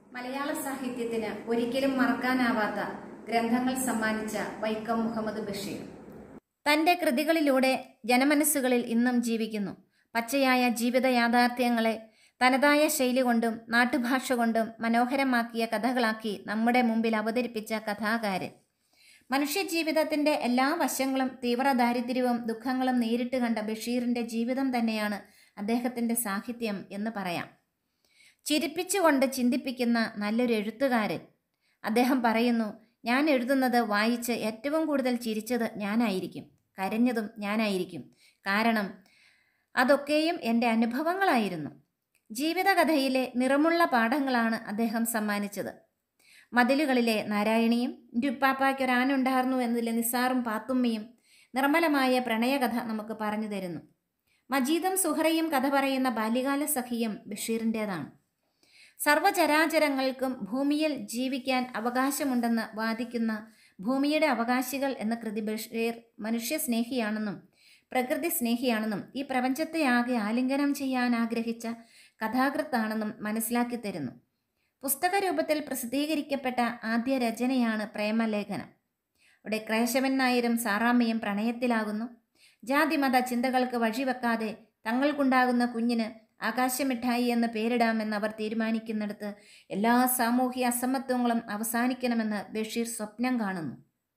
മലയാള സാഹിത്യത്തിന് ഒരിക്കലും മറക്കാനാവാത്ത ഗ്രന്ഥങ്ങൾ സമ്മാനിച്ച വൈക്കം മുഹമ്മദ് ബഷീർ തന്റെ കൃതികളിലൂടെ ജനമനസ്സുകളിൽ ഇന്നും ജീവിക്കുന്നു പച്ചയായ ജീവിത യാഥാർത്ഥ്യങ്ങളെ തനതായ ശൈലി കൊണ്ടും നാട്ടുഭാഷ കൊണ്ടും മനോഹരമാക്കിയ കഥകളാക്കി നമ്മുടെ മുമ്പിൽ അവതരിപ്പിച്ച കഥാകാരൻ മനുഷ്യജീവിതത്തിന്റെ എല്ലാ വശങ്ങളും തീവ്ര ദാരിദ്ര്യവും ദുഃഖങ്ങളും നേരിട്ട് കണ്ട ബഷീറിന്റെ ജീവിതം തന്നെയാണ് അദ്ദേഹത്തിന്റെ സാഹിത്യം എന്ന് പറയാം ചിരിപ്പിച്ചുകൊണ്ട് ചിന്തിപ്പിക്കുന്ന നല്ലൊരു എഴുത്തുകാരൻ അദ്ദേഹം പറയുന്നു ഞാൻ എഴുതുന്നത് വായിച്ച് ഏറ്റവും കൂടുതൽ ചിരിച്ചത് ഞാനായിരിക്കും കരഞ്ഞതും ഞാനായിരിക്കും കാരണം അതൊക്കെയും എൻ്റെ അനുഭവങ്ങളായിരുന്നു ജീവിതകഥയിലെ നിറമുള്ള പാഠങ്ങളാണ് അദ്ദേഹം സമ്മാനിച്ചത് മതിലുകളിലെ നാരായണിയും രുപ്പാപ്പായ്ക്കൊരാനുണ്ടായിരുന്നു എന്നതിലെ നിസാറും പാത്തുമ്മയും നിർമ്മലമായ പ്രണയകഥ നമുക്ക് പറഞ്ഞു തരുന്നു മജീദും സുഹറയും കഥ പറയുന്ന ബാല്യകാല സഖിയും ബഷീറിൻ്റേതാണ് സർവചരാചരങ്ങൾക്കും ഭൂമിയിൽ ജീവിക്കാൻ അവകാശമുണ്ടെന്ന് വാദിക്കുന്ന ഭൂമിയുടെ അവകാശികൾ എന്ന കൃതി ബഷീർ മനുഷ്യസ്നേഹിയാണെന്നും പ്രകൃതി സ്നേഹിയാണെന്നും ഈ പ്രപഞ്ചത്തെ ആകെ ആലിംഗനം ചെയ്യാൻ ആഗ്രഹിച്ച കഥാകൃത്താണെന്നും മനസ്സിലാക്കി തരുന്നു പുസ്തക രൂപത്തിൽ പ്രസിദ്ധീകരിക്കപ്പെട്ട ആദ്യ രചനയാണ് പ്രേമലേഖനം അവിടെ ക്രേശവൻ നായരും സാറാമ്മയും പ്രണയത്തിലാകുന്നു ജാതിമത ചിന്തകൾക്ക് വഴിവെക്കാതെ തങ്ങൾക്കുണ്ടാകുന്ന കുഞ്ഞിന് ആകാശമിഠായി എന്ന് പേരിടാമെന്ന് അവർ തീരുമാനിക്കുന്നിടത്ത് എല്ലാ സാമൂഹ്യ അസമത്വങ്ങളും അവസാനിക്കണമെന്ന് ബഷീർ സ്വപ്നം കാണുന്നു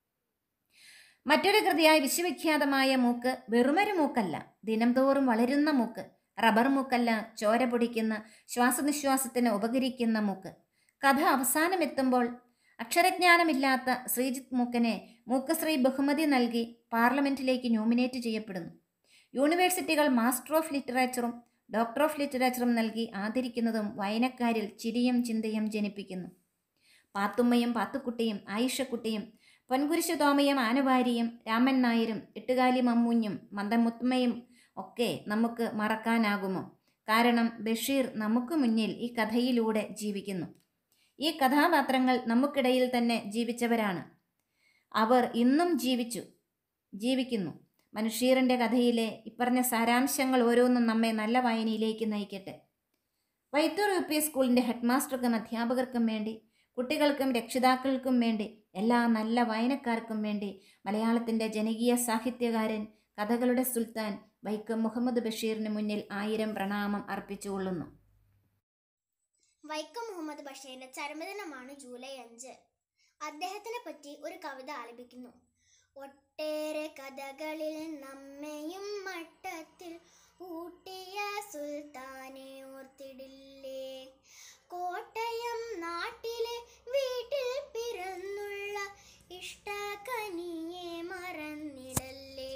മറ്റൊരു കൃതിയായ വിശ്വവിഖ്യാതമായ മൂക്ക് വെറുമൊരു മൂക്കല്ല ദിനംതോറും വളരുന്ന മൂക്ക് റബ്ബർ മൂക്കല്ല ചോര പൊടിക്കുന്ന ശ്വാസനിശ്വാസത്തിന് ഉപകരിക്കുന്ന മൂക്ക് കഥ അവസാനമെത്തുമ്പോൾ അക്ഷരജ്ഞാനമില്ലാത്ത ശ്രീജിത്ത് മൂക്കനെ മൂക്കശ്രീ ബഹുമതി നൽകി പാർലമെന്റിലേക്ക് നോമിനേറ്റ് ചെയ്യപ്പെടുന്നു യൂണിവേഴ്സിറ്റികൾ മാസ്റ്റർ ഓഫ് ലിറ്ററേച്ചറും ഡോക്ടർ ഓഫ് ലിറ്ററേച്ചറും നൽകി ആദരിക്കുന്നതും വായനക്കാരിൽ ചിരിയും ചിന്തയും ജനിപ്പിക്കുന്നു പാത്തുമ്മയും പാത്തുക്കുട്ടിയും ആയിഷക്കുട്ടിയും പൊൻകുരിശു തോമയും ആനവാരിയും രാമൻ നായരും എട്ടുകാലി മമ്മൂഞ്ഞും മന്ദമുത്തുമ്മയും ഒക്കെ നമുക്ക് മറക്കാനാകുമോ കാരണം ബഷീർ നമുക്ക് മുന്നിൽ ഈ കഥയിലൂടെ ജീവിക്കുന്നു ഈ കഥാപാത്രങ്ങൾ നമുക്കിടയിൽ തന്നെ ജീവിച്ചവരാണ് അവർ ഇന്നും ജീവിച്ചു ജീവിക്കുന്നു മനുഷ്യറിൻ്റെ കഥയിലെ ഇപ്പറഞ്ഞ സാരാംശങ്ങൾ ഓരോന്നും നമ്മെ നല്ല വായനയിലേക്ക് നയിക്കട്ടെ വൈത്തൂർ യു പി സ്കൂളിൻ്റെ ഹെഡ്മാസ്റ്റർക്കും അധ്യാപകർക്കും വേണ്ടി കുട്ടികൾക്കും രക്ഷിതാക്കൾക്കും വേണ്ടി എല്ലാ നല്ല വായനക്കാർക്കും വേണ്ടി മലയാളത്തിൻ്റെ ജനകീയ സാഹിത്യകാരൻ കഥകളുടെ സുൽത്താൻ വൈക്കം മുഹമ്മദ് ബഷീറിന് മുന്നിൽ ആയിരം പ്രണാമം അർപ്പിച്ചുകൊള്ളുന്നു വൈക്കം മുഹമ്മദ് ബഷീറിന്റെ ചരമദിനമാണ് ജൂലൈ അഞ്ച് അദ്ദേഹത്തിനെ പറ്റി ഒരു കവിത ആലപിക്കുന്നു ഒട്ടേറെ കഥകളിൽ നമ്മയും മട്ടത്തിൽ ഊട്ടിയ സുൽത്താനെ ഓർത്തിടില്ലേ കോട്ടയം നാട്ടിലെ വീട്ടിൽ പിറന്നുള്ള ഇഷ്ടകനിയെ മറന്നിടല്ലേ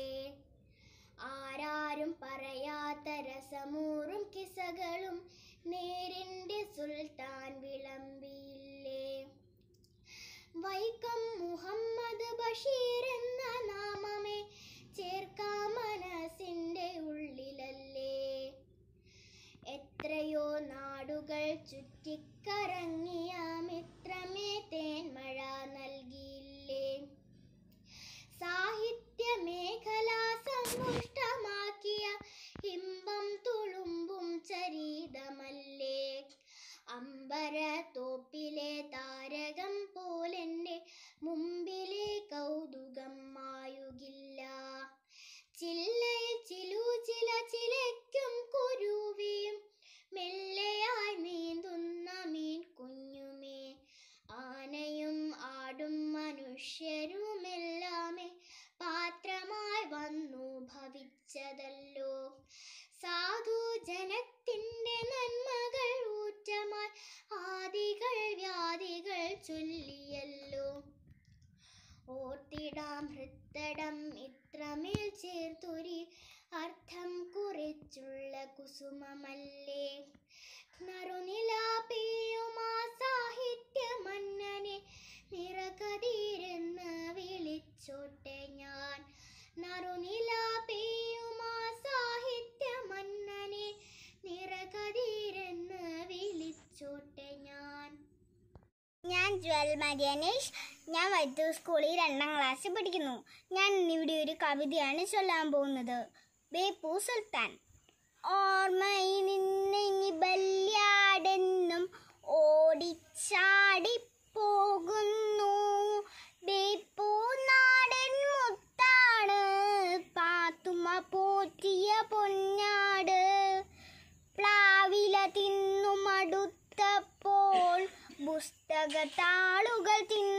ആരാരും പറയാത്ത രസമൂറും കിസകളും നേരിന്റെ സുൽത്താൻ വിളമ്പിയില്ലേ വൈക്കം മുഹമ്മദ് ബഷീർ എന്ന നാമമേ ചേർക്കാം മനസ്സിന്റെ ഉള്ളിലല്ലേ എത്രയോ നാടുകൾ ചുറ്റിക്കറങ്ങിയ മിത്രമേ തേന്മഴ നൽകിയില്ലേ സാഹിത്യ മേഖല സമ്പുഷ്ടമാക്കിയ ഇമ്പം തുളുമ്പും ചരിതമല്ലേ അമ്പര തോപ്പിലെ താരകം പോലെന്റെ മുമ്പിലെ കൗതുകം മായുകില്ല ചില്ലയിൽ ചിലു ചില ചിലയ്ക്കും കുരുവിയും മെല്ലെയായി നീന്തുന്ന മീൻ കുഞ്ഞുമേ ആനയും ആടും മനുഷ്യരുമെല്ലാമേ പാത്രമായി വന്നു ഭവിച്ചതല്ലോ സാധു ജനത്തിന്റെ നന്മകൾ ഊറ്റമായി ആദികൾ വ്യാധികൾ ചൊല്ലിയല്ലോ ഓർത്തിടാം ഹൃത്തടം ഇത്രമേൽ ചേർത്തൊരി അർത്ഥം കുറിച്ചുള്ള കുസുമമല്ലേ നറുനിലാപിയുമാ സാഹിത്യ മന്നനെ നിറകതിരെന്ന് വിളിച്ചോട്ടെ ഞാൻ നറുനിലാപിയുമാ സാഹിത്യ മന്നനെ നിറകതിരെന്ന് വിളിച്ചോട്ടെ ഞാൻ ഞാൻ ജ്വൽ മരിയനേഷ് ഞാൻ വൈത്തൂർ സ്കൂളിൽ രണ്ടാം ക്ലാസ്സിൽ പഠിക്കുന്നു ഞാൻ ഇന്നിവിടെ ഒരു കവിതയാണ് ചൊല്ലാൻ പോകുന്നത് ബേപ്പു സുൽത്താൻ ഓർമ്മയിൽ നിന്ന് ബല്യാടെന്നും ഓടി ഓടിച്ചാടി പോകുന്നു ബേപ്പു നാടൻ മുത്താണ് പാത്തുമ്മ പോറ്റിയ പൊന്നാട് പ്ലാവില തിന്നു മടുത്തപ്പോൾ പുസ്തക താളുകൾ തിന്നു